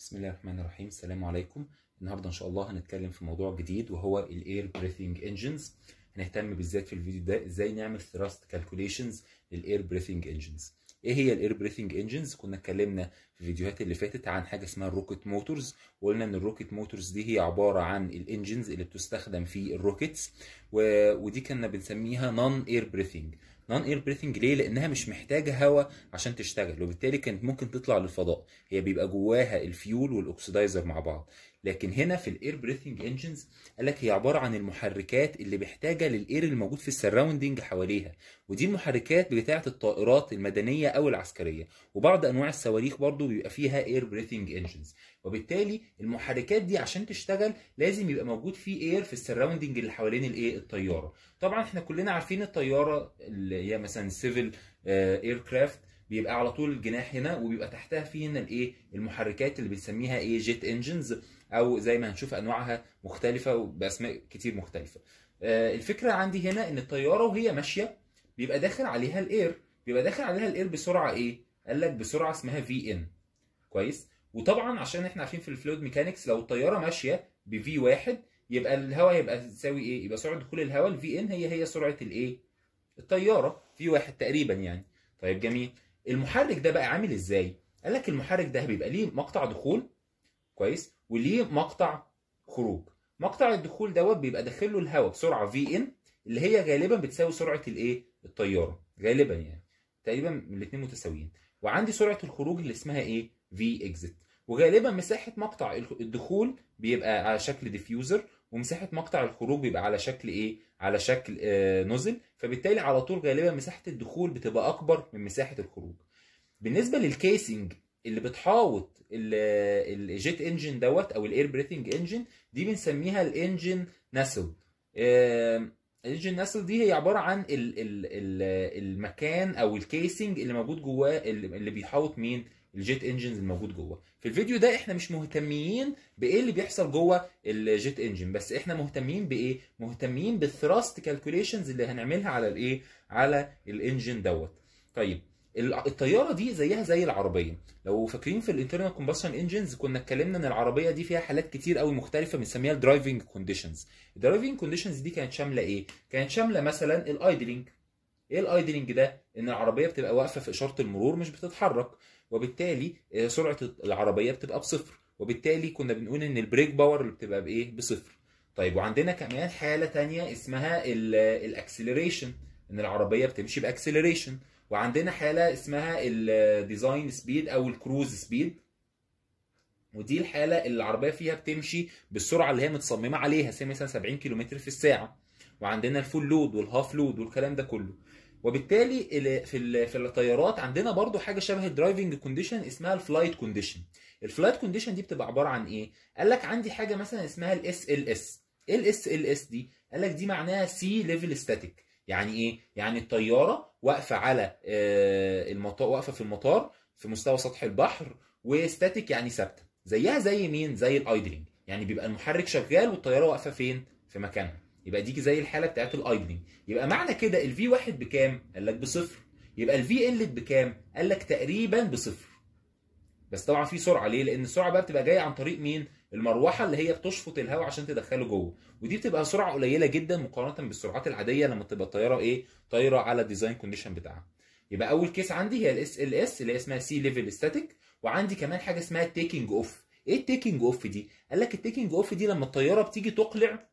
بسم الله الرحمن الرحيم السلام عليكم النهارده ان شاء الله هنتكلم في موضوع جديد وهو الاير بريثنج انجنز هنهتم بالذات في الفيديو ده ازاي نعمل ثراست كالكوليشنز للاير بريثنج انجنز ايه هي الاير بريثنج انجنز كنا اتكلمنا في الفيديوهات اللي فاتت عن حاجه اسمها الروكت موتورز وقلنا ان الروكت موتورز دي هي عباره عن الانجنز اللي بتستخدم في الروكيتس و... ودي كنا بنسميها نون اير بريثنج نون اير بريثنج ليه لانها مش محتاجه هواء عشان تشتغل وبالتالي كانت ممكن تطلع للفضاء هي بيبقى جواها الفيول والاكسدايزر مع بعض لكن هنا في الاير بريثنج انجنز قال لك هي عباره عن المحركات اللي محتاجه للاير الموجود في السراوندنج حواليها ودي المحركات بتاعه الطائرات المدنيه او العسكريه وبعض انواع الصواريخ برضو بيبقى فيها اير بريثنج انجنز وبالتالي المحركات دي عشان تشتغل لازم يبقى موجود فيه اير في السراوندنج اللي حوالين الايه الطياره طبعا احنا كلنا عارفين الطياره اللي هي مثلا سيفل اير كرافت بيبقى على طول الجناح هنا وبيبقى تحتها فيه هنا الايه المحركات اللي بنسميها ايه جيت انجنز او زي ما هنشوف انواعها مختلفه باسماء كتير مختلفه الفكره عندي هنا ان الطياره وهي ماشيه بيبقى داخل عليها الاير بيبقى داخل عليها الاير بسرعه ايه قال لك بسرعه اسمها في ان كويس وطبعا عشان احنا عارفين في الفلويد ميكانكس لو الطياره ماشيه بفي واحد يبقى الهواء يبقى تساوي ايه يبقى سرعه دخول الهواء الفي ان هي هي سرعه الايه الطياره في واحد تقريبا يعني طيب جميل المحرك ده بقى عامل ازاي قال لك المحرك ده بيبقى ليه مقطع دخول كويس وليه مقطع خروج مقطع الدخول دوت بيبقى داخل له الهواء بسرعه في ان اللي هي غالبا بتساوي سرعه الايه الطياره غالبا يعني تقريبا الاثنين متساويين وعندي سرعه الخروج اللي اسمها ايه في اكزيت وغالبا مساحه مقطع الدخول بيبقى على شكل ديفيوزر ومساحه مقطع الخروج بيبقى على شكل ايه على شكل آه نوزل فبالتالي على طول غالبا مساحه الدخول بتبقى اكبر من مساحه الخروج بالنسبه للكيسنج اللي بتحاوط الجيت انجن دوت او الاير بريثنج انجن دي بنسميها الانجن ناسل الانجن ناسل دي هي عباره عن ال ال ال المكان او الكيسنج اللي موجود جواه اللي بيحاوط مين الجيت انجنز الموجود جوه في الفيديو ده احنا مش مهتمين بايه اللي بيحصل جوه الجيت انجن بس احنا مهتمين بايه مهتمين بالثراست كالكوليشنز اللي هنعملها على الايه على الانجن دوت طيب الطياره دي زيها زي العربيه لو فاكرين في الانترنال كومبشن انجنز كنا اتكلمنا ان العربيه دي فيها حالات كتير قوي مختلفه بنسميها الدرايفنج كونديشنز الدرايفنج كونديشنز دي كانت شامله ايه كانت شامله مثلا الايدلينج ايه الايدلينج ده ان العربيه بتبقى واقفه في اشاره المرور مش بتتحرك وبالتالي سرعه العربيه بتبقى بصفر وبالتالي كنا بنقول ان البريك باور اللي بتبقى بايه بصفر طيب وعندنا كمان حاله تانية اسمها الاكسلريشن ان العربيه بتمشي باكسلريشن وعندنا حاله اسمها الديزاين سبيد او الكروز سبيد ودي الحاله اللي العربيه فيها بتمشي بالسرعه اللي هي متصممه عليها زي مثلا 70 كم في الساعه وعندنا الفول لود والهاف لود والكلام ده كله وبالتالي في في الطيارات عندنا برضو حاجه شبه الدرايفنج كونديشن اسمها الفلايت كونديشن الفلايت كونديشن دي بتبقى عباره عن ايه قال لك عندي حاجه مثلا اسمها الاس ال اس ايه الاس ال اس دي قال لك دي معناها سي ليفل ستاتيك يعني ايه يعني الطياره واقفه على المطار واقفه في المطار في مستوى سطح البحر وستاتيك يعني ثابته زيها زي مين زي الايدلينج يعني بيبقى المحرك شغال والطياره واقفه فين في مكانها يبقى دي زي الحاله بتاعت الايدلينج يبقى معنى كده الفي واحد بكام قال لك بصفر يبقى الفي انلت بكام قال لك تقريبا بصفر بس طبعا في سرعه ليه لان السرعه بقى بتبقى جايه عن طريق مين المروحه اللي هي بتشفط الهواء عشان تدخله جوه ودي بتبقى سرعه قليله جدا مقارنه بالسرعات العاديه لما تبقى الطياره ايه طايره على الديزاين كونديشن بتاعها يبقى اول كيس عندي هي الاس ال اس اللي هي اسمها سي ليفل ستاتيك وعندي كمان حاجه اسمها التيكينج اوف ايه التيكينج اوف دي قال لك التيكينج اوف دي لما الطياره بتيجي تقلع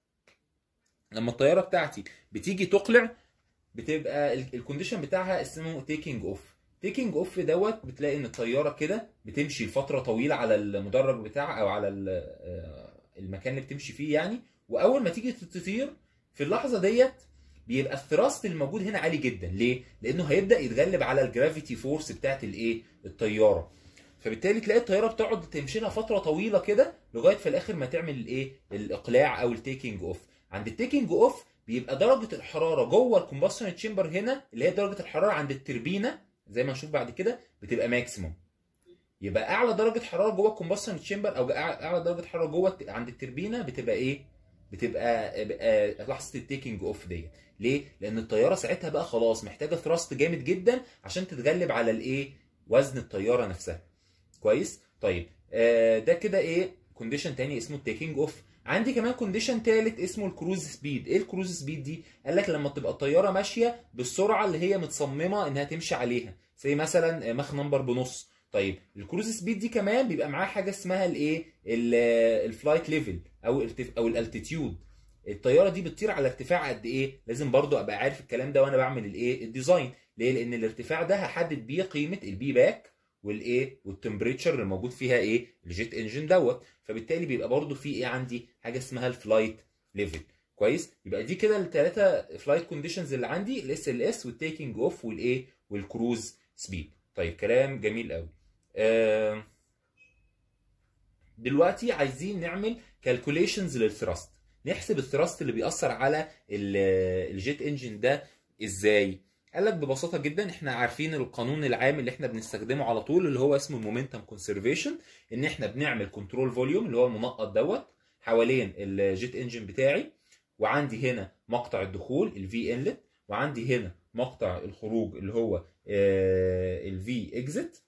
لما الطياره بتاعتي بتيجي تقلع بتبقى الكونديشن بتاعها اسمه تيكينج اوف تيكينج اوف دوت بتلاقي ان الطياره كده بتمشي لفتره طويله على المدرج بتاعها او على المكان اللي بتمشي فيه يعني واول ما تيجي تطير في اللحظه ديت بيبقى الثراست الموجود هنا عالي جدا ليه لانه هيبدا يتغلب على الجرافيتي فورس بتاعت الايه الطياره فبالتالي تلاقي الطياره بتقعد تمشي لها فتره طويله كده لغايه في الاخر ما تعمل الايه الاقلاع او التيكينج اوف عند التيكينج اوف بيبقى درجه الحراره جوه الكومبشن تشامبر هنا اللي هي درجه الحراره عند التربينه زي ما نشوف بعد كده بتبقى ماكسيموم يبقى اعلى درجه حراره جوه الكومبشن تشامبر او اعلى درجه حراره جوه عند التربينه بتبقى ايه بتبقى لحظه التيكينج اوف ديت ليه لان الطياره ساعتها بقى خلاص محتاجه ثراست جامد جدا عشان تتغلب على الايه وزن الطياره نفسها كويس طيب آه ده كده ايه كونديشن تاني اسمه التيكينج اوف عندي كمان كونديشن تالت اسمه الكروز سبيد ايه الكروز سبيد دي قال لك لما تبقى الطياره ماشيه بالسرعه اللي هي متصممه انها تمشي عليها زي مثلا ماخ نمبر بنص طيب الكروز سبيد دي كمان بيبقى معاه حاجه اسمها الايه الفلايت ليفل او او الالتيتيود الطياره دي بتطير على ارتفاع قد ايه لازم برضو ابقى عارف الكلام ده وانا بعمل الايه الديزاين ليه لان الارتفاع ده هحدد بيه قيمه البي باك والايه والتمبريتشر اللي موجود فيها ايه الجيت انجن دوت فبالتالي بيبقى برضو في ايه عندي حاجه اسمها الفلايت ليفل كويس يبقى دي كده الثلاثه فلايت كونديشنز اللي عندي الاس ال اس والتيكينج اوف والايه والكروز سبيد طيب كلام جميل قوي آه دلوقتي عايزين نعمل كالكوليشنز للثراست نحسب الثراست اللي بيأثر على الجيت انجن ده ازاي قال لك ببساطه جدا احنا عارفين القانون العام اللي احنا بنستخدمه على طول اللي هو اسمه المومنتم كونسرفيشن ان احنا بنعمل كنترول فوليوم اللي هو المنقط دوت حوالين الجيت انجن بتاعي وعندي هنا مقطع الدخول الفي انلت وعندي هنا مقطع الخروج اللي هو الفي اكزit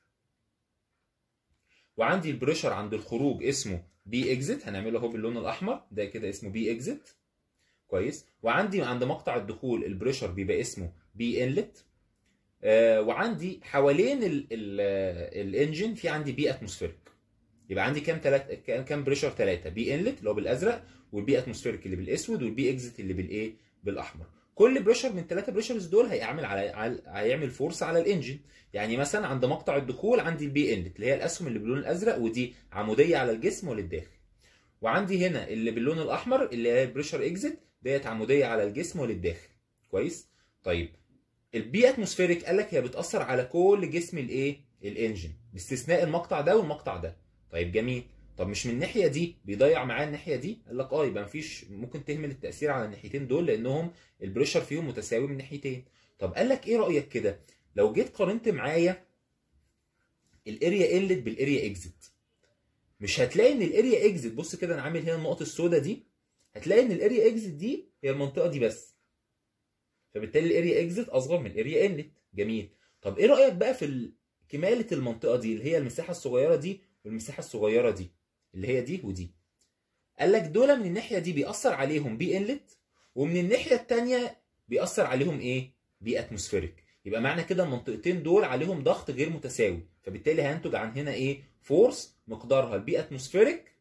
وعندي البريشر عند الخروج اسمه بي اكزit هنعمله اهو باللون الاحمر ده كده اسمه بي اكزit كويس وعندي عند مقطع الدخول البريشر بيبقى اسمه بي انلت آه وعندي حوالين ال ال الانجن في عندي بي اتموسفيريك يبقى عندي كام تلات كام بريشر ثلاثه بي انلت اللي هو بالازرق والبي اتموسفيريك اللي بالاسود والبي اكزit اللي بالايه بالاحمر كل بريشر من الثلاثه بريشرز دول هيعمل على, على هيعمل فورس على الانجن يعني مثلا عند مقطع الدخول عندي البي انلت اللي هي الاسهم اللي باللون الازرق ودي عموديه على الجسم وللداخل وعندي هنا اللي باللون الاحمر اللي هي البريشر اكزit ديت عموديه على الجسم وللداخل كويس طيب البي اتموسفيريك قال لك هي بتاثر على كل جسم الايه الانجن باستثناء المقطع ده والمقطع ده طيب جميل طب مش من الناحيه دي بيضيع معاه الناحيه دي قال لك اه يبقى مفيش ممكن تهمل التاثير على الناحيتين دول لانهم البريشر فيهم متساوي من ناحيتين طب قال لك ايه رايك كده لو جيت قارنت معايا الاريا انلت بالاريا اكزit مش هتلاقي ان الاريا اكزit بص كده انا عامل هنا النقط السوداء دي هتلاقي ان الاريا اكزت دي هي المنطقه دي بس فبالتالي الاريا اكزت اصغر من الاريا انلت جميل طب ايه رايك بقى في كماله المنطقه دي اللي هي المساحه الصغيره دي والمساحه الصغيره دي اللي هي دي ودي قال لك دول من الناحيه دي بيأثر عليهم بي انلت ومن الناحيه الثانيه بيأثر عليهم ايه بي اتموسفيريك يبقى معنى كده المنطقتين دول عليهم ضغط غير متساوي فبالتالي هينتج عن هنا ايه فورس مقدارها البي اتموسفيريك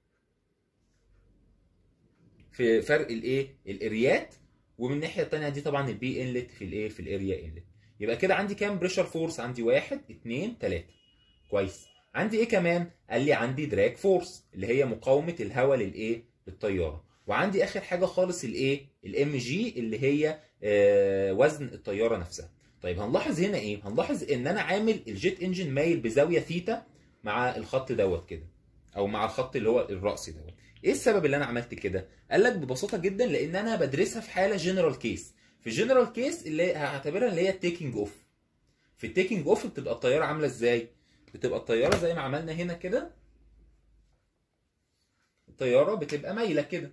في فرق الايه الاريات ومن الناحيه الثانيه دي طبعا البي انلت في الايه في الاريا انلت يبقى كده عندي كام بريشر فورس عندي واحد اثنين ثلاثة كويس عندي ايه كمان قال لي عندي دراج فورس اللي هي مقاومه الهواء للايه للطياره وعندي اخر حاجه خالص الايه الام جي اللي هي آه وزن الطياره نفسها طيب هنلاحظ هنا ايه هنلاحظ ان انا عامل الجيت انجن مايل بزاويه ثيتا مع الخط دوت كده او مع الخط اللي هو الرأسي دوت ايه السبب اللي انا عملت كده قال لك ببساطه جدا لان انا بدرسها في حاله جنرال كيس في الجنرال كيس اللي هعتبرها اللي هي التيكينج اوف في التيكينج اوف بتبقى الطياره عامله ازاي بتبقى الطياره زي ما عملنا هنا كده الطياره بتبقى مايله كده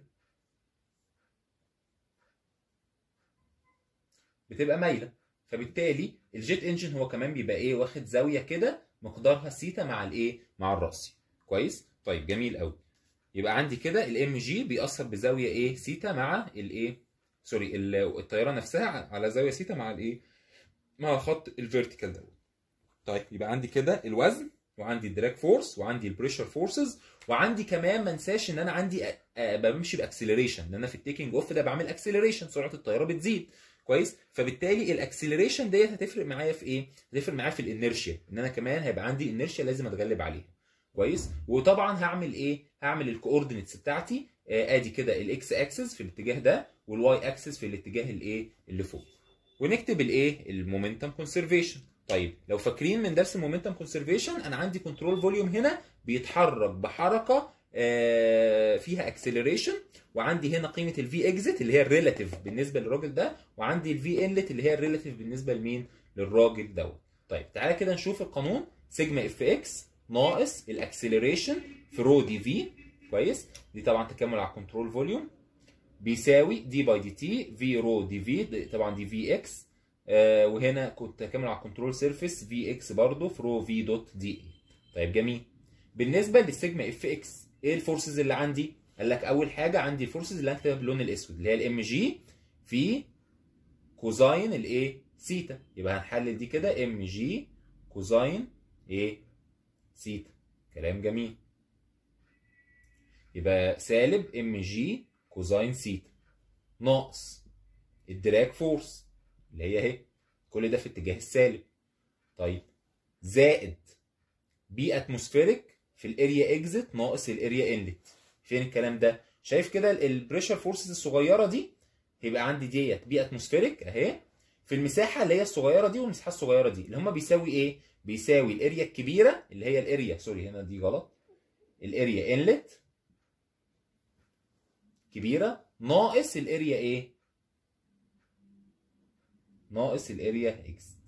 بتبقى مايله فبالتالي الجيت انجن هو كمان بيبقى ايه واخد زاويه كده مقدارها سيتا مع الايه مع الراسي كويس طيب جميل قوي يبقى عندي كده الام جي بيأثر بزاويه ايه سيتا مع الايه سوري الطياره نفسها على زاويه سيتا مع الايه مع خط الفيرتيكال دوت طيب يبقى عندي كده الوزن وعندي الدراج فورس وعندي البريشر فورسز وعندي كمان ما انساش ان انا عندي بمشي باكسلريشن ان انا في التيكينج اوف ده بعمل اكسلريشن سرعه الطياره بتزيد كويس فبالتالي الاكسلريشن ديت هتفرق معايا في ايه هتفرق معايا في الانرشيا ان انا كمان هيبقى عندي انرشيا لازم اتغلب عليها كويس وطبعا هعمل ايه هعمل الكوردينيتس بتاعتي آه ادي كده الاكس اكسس في الاتجاه ده والواي اكسس في الاتجاه الايه اللي فوق ونكتب الايه المومنتم كونسرفيشن طيب لو فاكرين من درس المومنتم كونسرفيشن انا عندي كنترول فوليوم هنا بيتحرك بحركه آه فيها اكسلريشن وعندي هنا قيمه الفي اكزيت اللي هي الريلاتيف بالنسبه للراجل ده وعندي الفي انلت اللي هي الريلاتيف بالنسبه لمين للراجل دوت طيب تعالى كده نشوف القانون سيجما اف اكس ناقص الاكسلريشن في رو دي في كويس دي طبعا تكامل على الكنترول فوليوم بيساوي دي باي دي تي في رو دي في طبعا دي في اكس آه وهنا كنت تكامل على الكنترول سيرفيس في اكس برضه في رو في دوت دي اي طيب جميل بالنسبه للسيجما اف اكس ايه الفورسز اللي عندي قال لك اول حاجه عندي الفورسز اللي هكتبها باللون الاسود اللي هي الام جي في كوزاين الايه سيتا يبقى هنحلل دي كده ام جي كوزاين ايه سيتا كلام جميل يبقى سالب ام جي كوزاين سيتا ناقص الدراج فورس اللي هي اهي كل ده في اتجاه السالب طيب زائد بي اتموسفيريك في الاريا اكزيت ناقص الاريا انلت فين الكلام ده شايف كده البريشر فورسز الصغيره دي هيبقى عندي ديت بي اتموسفيريك اهي في المساحه اللي هي الصغيره دي والمساحه الصغيره دي اللي هم بيساوي ايه بيساوي الاريا الكبيره اللي هي الاريا سوري هنا دي غلط الاريا انلت كبيره ناقص الاريا ايه ناقص الاريا اكس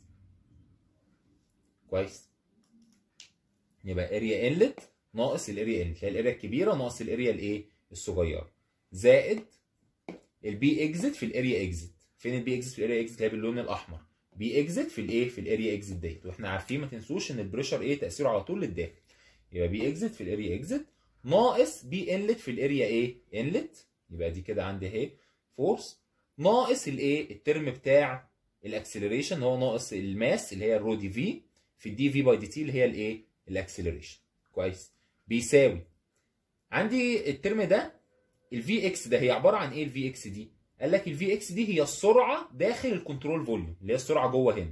كويس يبقى اريا انلت ناقص الاريا انلت اللي هي الاريا الكبيره ناقص الاريا الايه الصغيره زائد البي اكزت في الاريا اكزت فين البي اكزت في الاريا اكزت اللي هي باللون الاحمر بي اكزت في الايه في الاريا اكزت ديت واحنا عارفين ما تنسوش ان البريشر ايه تاثيره على طول للداخل يبقى بي اكزت في الاريا اكزت ناقص بي انلت في الاريا ايه انلت يبقى دي كده عندي اهي فورس ناقص الايه الترم بتاع الاكسلريشن هو ناقص الماس اللي هي الرو دي في في الدي في باي دي تي اللي هي الايه الاكسلريشن كويس بيساوي عندي الترم ده الفي اكس ده هي عباره عن ايه الفي اكس دي قال لك الفي اكس دي هي السرعه داخل الكنترول فوليوم اللي هي السرعه جوه هنا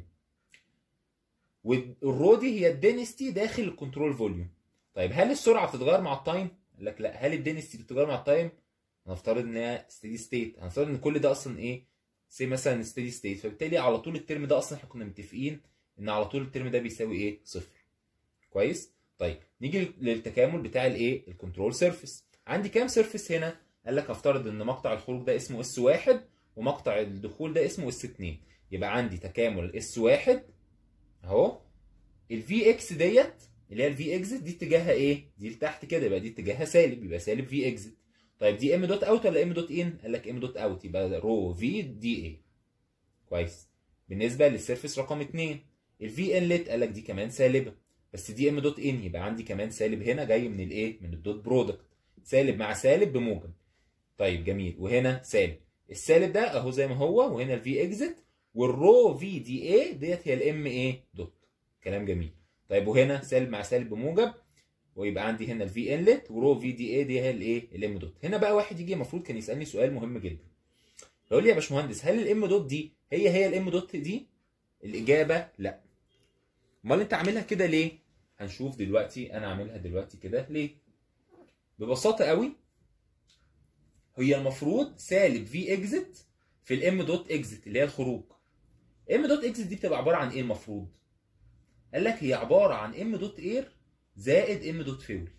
والرو دي هي الدينستي داخل الكنترول فوليوم طيب هل السرعه بتتغير مع التايم قال لك لا هل الدينستي بتتغير مع التايم هنفترض ان هي ستيدي ستيت هنفترض ان كل ده اصلا ايه سي مثلا ستيدي ستيت فبالتالي على طول الترم ده اصلا احنا كنا متفقين ان على طول الترم ده بيساوي ايه صفر كويس طيب نيجي للتكامل بتاع الايه الكنترول سيرفيس عندي كام سيرفيس هنا قال لك هفترض ان مقطع الخروج ده اسمه اس واحد ومقطع الدخول ده اسمه اس 2 يبقى عندي تكامل اس واحد اهو الفي اكس ديت اللي هي الفي اكزت دي اتجاهها ايه؟ دي لتحت كده يبقى دي اتجاهها سالب يبقى سالب في اكزت طيب دي ام دوت اوت ولا ام دوت ان؟ قال لك ام دوت اوت يبقى رو في دي اي كويس بالنسبه للسيرفيس رقم 2 الفي انلت قال لك دي كمان سالبه بس دي ام دوت ان يبقى عندي كمان سالب هنا جاي من الايه؟ من الدوت برودكت سالب مع سالب بموجب طيب جميل وهنا سالب السالب ده اهو زي ما هو وهنا الفي اكزت والرو في دي اي ديت هي الام ايه دوت كلام جميل طيب وهنا سالب مع سالب بموجب ويبقى عندي هنا الفي انلت ورو في دي اي دي هي الايه الام دوت هنا بقى واحد يجي المفروض كان يسالني سؤال مهم جدا يقول لي يا باشمهندس هل الام دوت دي هي هي الام دوت دي الاجابه لا امال انت عاملها كده ليه هنشوف دلوقتي انا عاملها دلوقتي كده ليه ببساطه قوي هي المفروض سالب في اكزت في الام دوت اكزت اللي هي الخروج ام دوت اكزت دي بتبقى عباره عن ايه المفروض قال لك هي عباره عن ام دوت اير زائد ام دوت فيول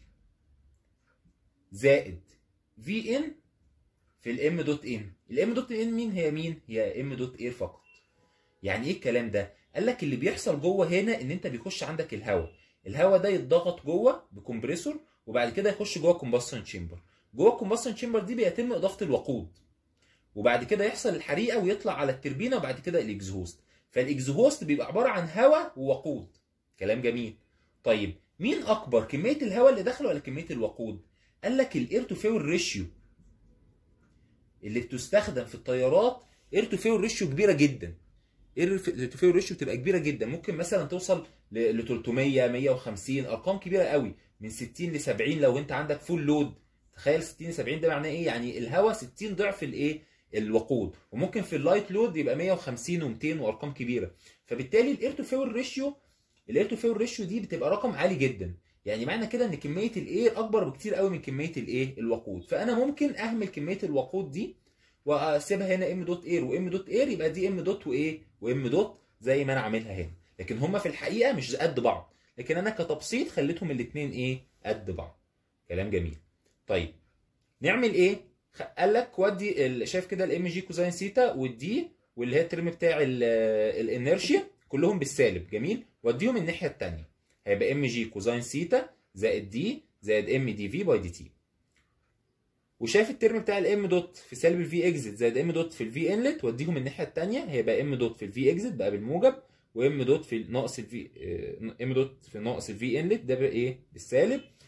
زائد في ان في الام دوت ان الام دوت ان مين هي مين هي ام دوت اير فقط يعني ايه الكلام ده قال لك اللي بيحصل جوه هنا ان انت بيخش عندك الهواء الهواء ده يتضغط جوه بكمبريسور وبعد كده يخش جوه الكومبشن تشامبر جوه الكومبشن تشامبر دي بيتم اضافه الوقود وبعد كده يحصل الحريقه ويطلع على التربينه وبعد كده الاكزهوست فالاكزهوست بيبقى عباره عن هواء ووقود كلام جميل طيب مين اكبر كميه الهواء اللي داخله ولا كميه الوقود قال لك الاير تو فيول ريشيو اللي بتستخدم في الطيارات اير تو فيول ريشيو كبيره جدا اير تو فيول ريشيو بتبقى كبيره جدا ممكن مثلا توصل ل 300 150 ارقام كبيره قوي من 60 ل 70 لو انت عندك فول لود تخيل 60 ل 70 ده معناه ايه يعني الهواء 60 ضعف الايه الوقود وممكن في اللايت لود يبقى 150 و200 وارقام كبيره فبالتالي الاير تو فيول ريشيو الاير تو فيول ريشيو دي بتبقى رقم عالي جدا يعني معنى كده ان كميه الاير اكبر بكتير قوي من كميه الايه الوقود فانا ممكن اهمل كميه الوقود دي واسيبها هنا ام دوت اير وام دوت اير يبقى دي ام دوت وايه وام دوت زي ما انا عاملها هنا لكن هما في الحقيقه مش قد بعض لكن انا كتبسيط خليتهم الاثنين ايه قد بعض كلام جميل طيب نعمل ايه قال لك ودي شايف كده الام جي كوزين سيتا والدي واللي هي الترم بتاع الانرشيا كلهم بالسالب جميل وديهم الناحيه الثانيه هيبقى ام جي كوزين سيتا زائد دي زائد ام دي في باي دي تي وشايف الترم بتاع الام دوت في سالب الفي اكزت زائد ام دوت في الفي انلت وديهم الناحيه الثانيه هيبقى ام دوت في الفي اكزت بقى بالموجب وام دوت في ناقص الفي ام دوت في ناقص الفي انلت ده بقى ايه بالسالب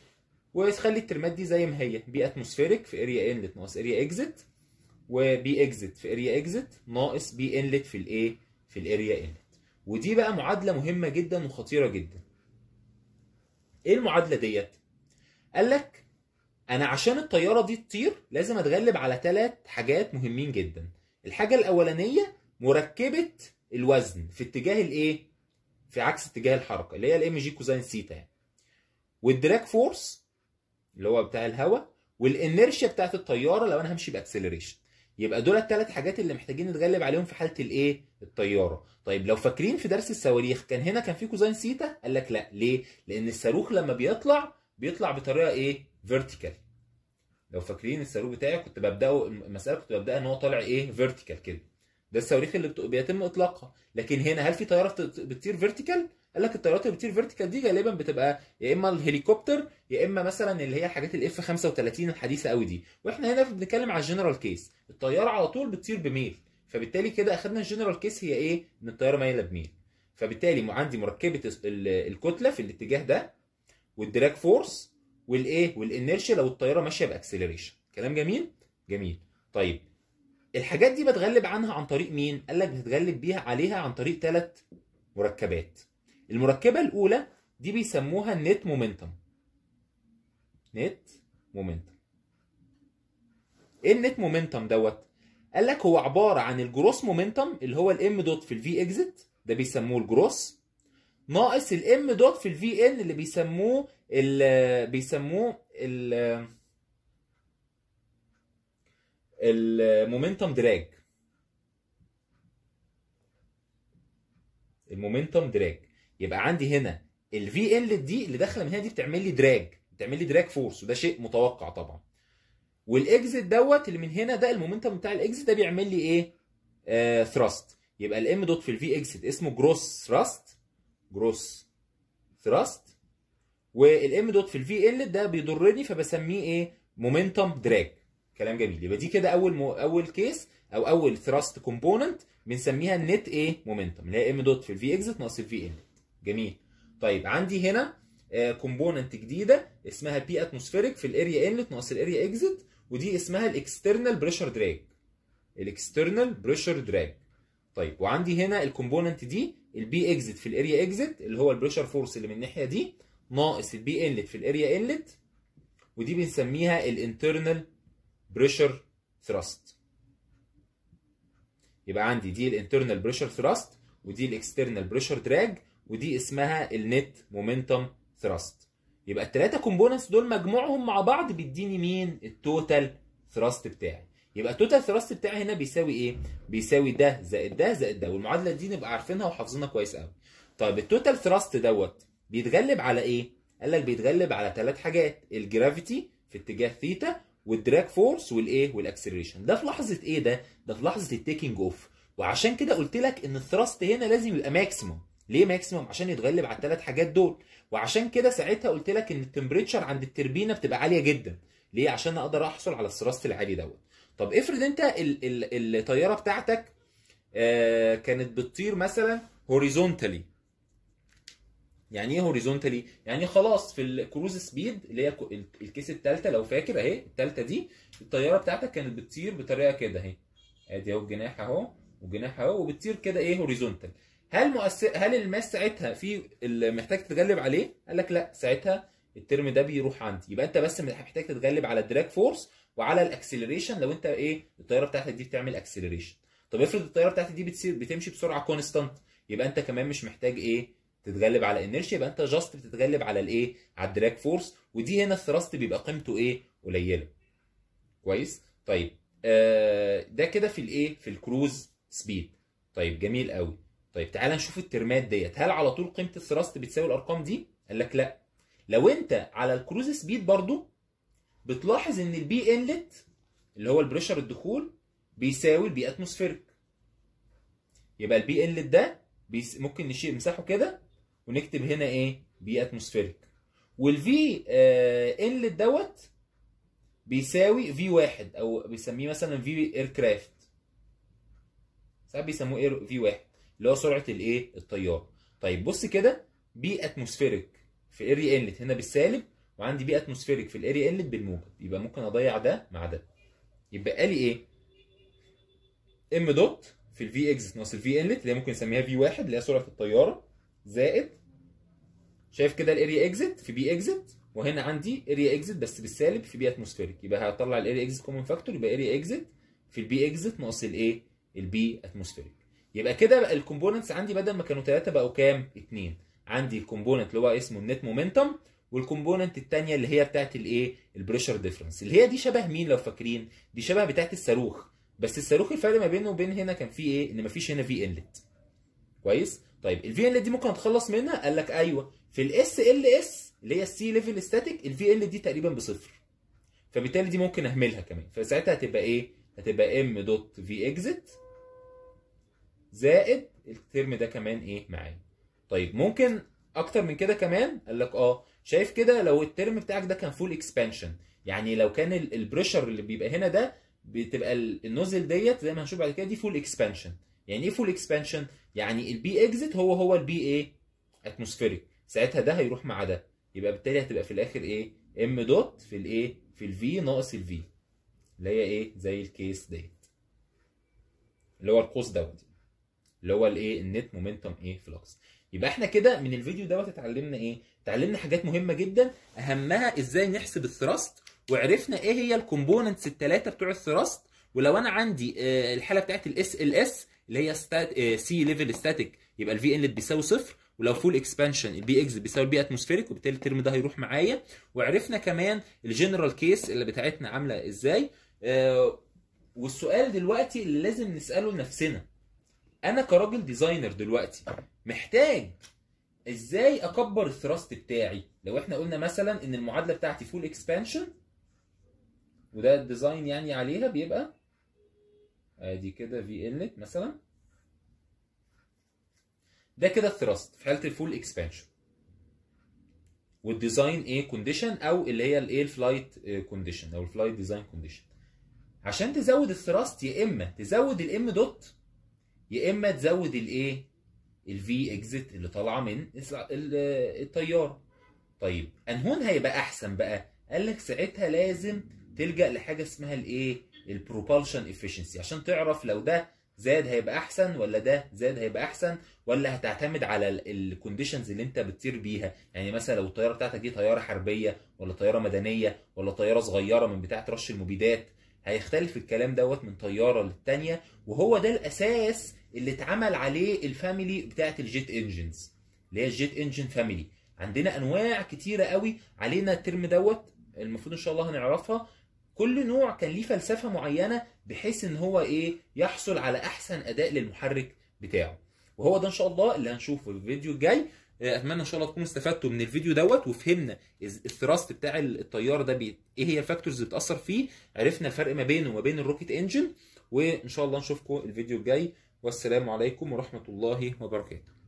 وخلي الترمات دي زي ما هي بي اتموسفيريك في اريا انلت ناقص اريا اكزت وبي اكزت في اريا اكزت ناقص بي انلت في الايه في الاريا انلت ودي بقى معادله مهمه جدا وخطيره جدا ايه المعادله ديت قال لك انا عشان الطياره دي تطير لازم اتغلب على ثلاث حاجات مهمين جدا الحاجه الاولانيه مركبه الوزن في اتجاه الايه في عكس اتجاه الحركه اللي هي الام جي كوزين سيتا يعني والدراك فورس اللي هو بتاع الهواء والانرشيا بتاعت الطياره لو انا همشي باكسلريشن يبقى دول الثلاث حاجات اللي محتاجين نتغلب عليهم في حاله الايه الطياره طيب لو فاكرين في درس الصواريخ كان هنا كان في كوزين سيتا قال لك لا ليه لان الصاروخ لما بيطلع بيطلع بطريقه ايه فيرتيكال لو فاكرين الصاروخ بتاعي كنت ببداه المساله كنت ببداها ان هو طالع ايه فيرتيكال كده ده الصواريخ اللي بيتم اطلاقها لكن هنا هل في طيارات بتطير فيرتيكال قال لك الطيارات اللي بتطير فيرتيكال دي غالبا بتبقى يا اما الهليكوبتر يا اما مثلا اللي هي الحاجات الاف 35 الحديثه قوي دي واحنا هنا بنتكلم على الجنرال كيس الطياره على طول بتطير بميل فبالتالي كده اخدنا الجنرال كيس هي ايه ان الطياره مايله بميل فبالتالي عندي مركبه الكتله في الاتجاه ده والدراج فورس والايه والانرشيا لو الطياره ماشيه باكسلريشن كلام جميل جميل طيب الحاجات دي بتغلب عنها عن طريق مين قال لك بتتغلب بيها عليها عن طريق ثلاث مركبات المركبه الاولى دي بيسموها النت مومنتم نت مومنتم ايه النت مومنتم دوت قال لك هو عباره عن الجروس مومنتم اللي هو الام دوت في الفي اكزit ده بيسموه الجروس ناقص الام دوت في الفي ان اللي بيسموه ال بيسموه ال المومنتم دراج المومنتم دراج يبقى عندي هنا الفي ال دي اللي داخله من هنا دي بتعمل لي دراج بتعمل لي دراج فورس وده شيء متوقع طبعا والاكزit دوت اللي من هنا ده المومنتم بتاع الاكزit ده بيعمل لي ايه آه ثراست يبقى الام دوت في الفي اكزit اسمه جروس ثراست جروس ثراست والام دوت في الفي ال ده بيضرني فبسميه ايه مومنتم دراج كلام جميل يبقى دي كده اول مو... اول كيس او اول ثراست كومبوننت بنسميها النت ايه مومنتم اللي هي ام دوت في الفي اكزت ناقص الفي ان جميل طيب عندي هنا كومبوننت جديده اسمها بي اتموسفيريك في الاريا انلت ناقص الاريا اكزت ودي اسمها الاكسترنال بريشر دراج الاكسترنال بريشر دراج طيب وعندي هنا الكومبوننت دي البي اكزت في الاريا اكزت اللي هو البريشر فورس اللي من الناحيه دي ناقص البي انلت في الاريا انلت ودي بنسميها الانترنال بريشر ثراست يبقى عندي دي الانترنال بريشر ثراست ودي الاكسترنال بريشر دراج ودي اسمها النت مومنتم ثراست يبقى الثلاثه كومبوننتس دول مجموعهم مع بعض بيديني مين التوتال ثراست بتاعي يبقى التوتال ثراست بتاعي هنا بيساوي ايه بيساوي ده زائد ده زائد ده والمعادله دي نبقى عارفينها وحافظينها كويس قوي طيب التوتال ثراست دوت بيتغلب على ايه قال لك بيتغلب على ثلاث حاجات الجرافيتي في اتجاه ثيتا والدراج فورس والايه والاكسلريشن ده في لحظه ايه ده ده في لحظه التيكينج اوف وعشان كده قلت لك ان الثراست هنا لازم يبقى ماكسيموم ليه ماكسيموم عشان يتغلب على الثلاث حاجات دول وعشان كده ساعتها قلت لك ان التمبريتشر عند التربينه بتبقى عاليه جدا ليه عشان اقدر احصل على الثراست العالي دوت طب افرض انت ال ال الطياره بتاعتك آه كانت بتطير مثلا هوريزونتالي يعني ايه هوريزونتالي يعني خلاص في الكروز سبيد اللي هي الكيس الثالثه لو فاكر اهي الثالثه دي الطياره بتاعتك كانت بتطير بطريقه كده اهي ادي اهو الجناح اهو والجناح اهو وبتطير كده ايه هوريزونتال هل مؤثر هل الماس ساعتها في محتاج تتغلب عليه قال لك لا ساعتها الترم ده بيروح عندي يبقى انت بس محتاج تتغلب على الدراج فورس وعلى الاكسلريشن لو انت ايه الطياره بتاعتك دي بتعمل اكسلريشن طب افرض الطياره بتاعتك دي بتصير بتمشي بسرعه كونستانت يبقى انت كمان مش محتاج ايه تتغلب على انرشيا يبقى انت جاست بتتغلب على الايه على الدراج فورس ودي هنا الثراست بيبقى قيمته ايه قليله كويس طيب آه ده كده في الايه في الكروز سبيد طيب جميل قوي طيب تعال نشوف الترمات ديت هل على طول قيمه الثراست بتساوي الارقام دي قال لك لا لو انت على الكروز سبيد برضو بتلاحظ ان البي انلت اللي هو البريشر الدخول بيساوي البي اتموسفيريك يبقى البي انلت ده بيس ممكن نشيل نمسحه كده ونكتب هنا ايه بي اتموسفيريك والفي آه انلت دوت بيساوي في واحد او بيسميه مثلا في اير كرافت ساعات بيسموه اير في واحد اللي هو سرعه الايه الطياره طيب بص كده بي اتموسفيريك في اريا انلت هنا بالسالب وعندي بي اتموسفيريك في الاريا انلت بالموجب يبقى ممكن اضيع ده مع ده يبقى لي ايه ام دوت في الفي اكزت ناقص الفي انلت اللي هي ممكن نسميها في واحد اللي هي سرعه الطياره زائد شايف كده الاريا اكزت في بي اكزت وهنا عندي اريا اكزت بس بالسالب في بي اتموسفيريك يبقى هطلع الاريا اكزت كومن فاكتور يبقى اريا اكزت في البي اكزت ناقص الايه البي اتموسفيريك يبقى كده بقى الكومبوننتس عندي بدل ما كانوا ثلاثه بقوا كام؟ اثنين عندي الكومبوننت اللي هو اسمه النت مومنتم والكومبوننت الثانيه اللي هي بتاعت الايه؟ البريشر ديفرنس اللي هي دي شبه مين لو فاكرين؟ دي شبه بتاعت الصاروخ بس الصاروخ الفرق ما بينه وبين هنا كان في ايه؟ ان مفيش هنا في انلت كويس؟ طيب الفي انلت دي ممكن اتخلص منها؟ قال لك ايوه في الاس ال اس اللي هي السي ليفل ستاتيك الفي ال دي تقريبا بصفر فبالتالي دي ممكن اهملها كمان فساعتها هتبقى ايه؟ هتبقى ام دوت في اكزت زائد الترم ده كمان ايه معايا طيب ممكن اكتر من كده كمان قال لك اه شايف كده لو الترم بتاعك ده كان فول اكسبانشن يعني لو كان البريشر اللي بيبقى هنا ده بتبقى النوزل ديت زي ما هنشوف بعد كده دي فول اكسبانشن يعني ايه فول اكسبانشن يعني البي اكزت هو هو البي ايه اتموسفيريك ساعتها ده هيروح مع ده يبقى بالتالي هتبقى في الاخر ايه ام دوت في الايه في الفي ناقص الفي اللي هي ايه زي الكيس ديت اللي هو القوس دوت اللي هو الايه النت مومنتم ايه فلوكس يبقى احنا كده من الفيديو دوت اتعلمنا ايه اتعلمنا حاجات مهمه جدا اهمها ازاي نحسب الثراست وعرفنا ايه هي الكومبوننتس الثلاثه بتوع الثراست ولو انا عندي آه الحاله بتاعت الاس ال اس اللي هي سي ليفل ستاتيك يبقى الفي انلت بيساوي صفر ولو فول اكسبانشن البي اكس بيساوي البي اتموسفيريك وبالتالي الترم ده هيروح معايا وعرفنا كمان الجنرال كيس اللي بتاعتنا عامله ازاي آه والسؤال دلوقتي اللي لازم نساله لنفسنا انا كراجل ديزاينر دلوقتي محتاج ازاي اكبر الثراست بتاعي لو احنا قلنا مثلا ان المعادله بتاعتي فول اكسبانشن وده الديزاين يعني عليها بيبقى ادي كده في انلت مثلا ده كده الثراست في حاله الفول اكسبانشن والديزاين ايه كونديشن او اللي هي الايه الفلايت كونديشن او الفلايت ديزاين كونديشن عشان تزود الثراست يا اما تزود الام دوت يا اما تزود الايه الفي اكزيت اللي طالعه من الطياره طيب انهون هيبقى احسن بقى قال لك ساعتها لازم تلجا لحاجه اسمها الايه البروبالشن افشنسي عشان تعرف لو ده زاد هيبقى احسن ولا ده زاد هيبقى احسن ولا هتعتمد على الكونديشنز اللي انت بتطير بيها يعني مثلا لو الطياره بتاعتك دي طياره حربيه ولا طياره مدنيه ولا طياره صغيره من بتاعه رش المبيدات هيختلف الكلام دوت من طياره للتانيه وهو ده الاساس اللي اتعمل عليه الفاميلي بتاعت الجيت انجنز اللي هي الجيت انجن فاميلي عندنا انواع كتيره قوي علينا الترم دوت المفروض ان شاء الله هنعرفها كل نوع كان ليه فلسفه معينه بحيث ان هو ايه يحصل على احسن اداء للمحرك بتاعه وهو ده ان شاء الله اللي هنشوفه في الفيديو الجاي اتمنى ان شاء الله تكونوا استفدتوا من الفيديو دوت وفهمنا الثراست بتاع الطياره ده بي... ايه هي الفاكتورز اللي بتاثر فيه عرفنا الفرق ما بينه وما بين الروكيت انجن وان شاء الله نشوفكم الفيديو الجاي والسلام عليكم ورحمه الله وبركاته